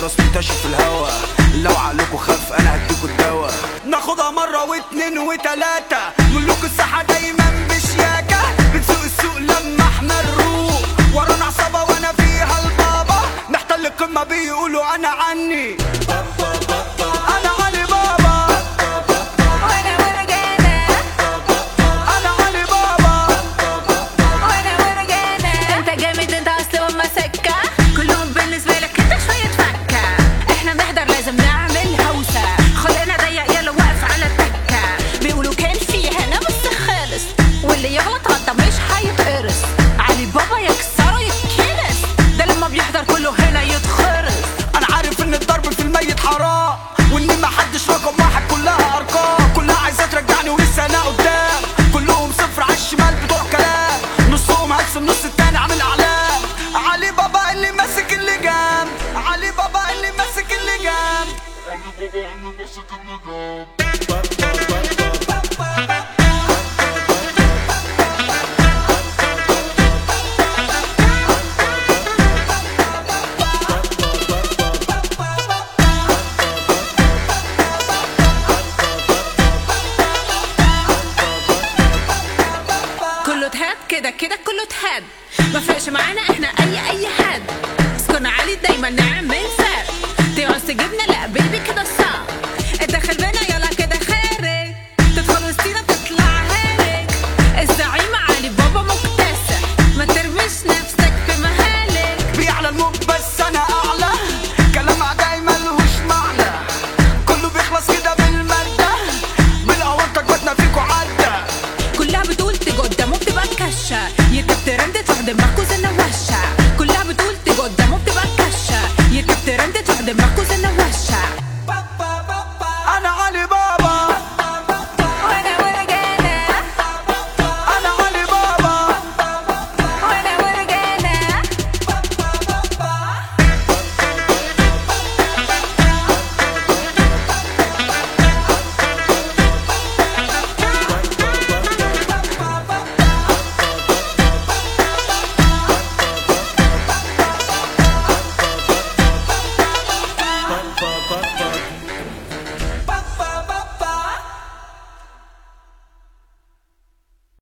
رسمي تاشي في الهوا لو عقلكوا خف انا هديكوا الدواء ناخدها مرة واتنين وتلاتة ملوك الساحة دايما بشياكة بنسوق السوق لما احنا نروق ورانا عصابة وانا فيها البابا محتل القمة بيقولوا انا عني انا علي بابا وانا وانا جانا انا علي بابا وانا وانا جانا انت جامد انت اصل وما سكه كلهم بالنسبه لك انت شويه فكه احنا بنحضر لازم نعمل هوسه خلقنا ضيق يلا واقف على التكه بيقولوا كان في هنا بس خالص واللي يغلط غلطه مش هيتقرص علي بابا يكسره يتكنس ده لما بيحضر كله هنا يتخرس انا عارف ان الضرب في الميت حرام وان ما حدش رقم واحد كلها ارقام كلها عايزه ترجعني ولسه انا قدام كلهم صفر على الشمال بتوع كلام نصهم هلس النص التاني عامل اعلام علي بابا اللي ماسك اللجام علي بابا اللي ماسك اللجام كله اتهد كده كده كله اتهد ما فرقش معانا احنا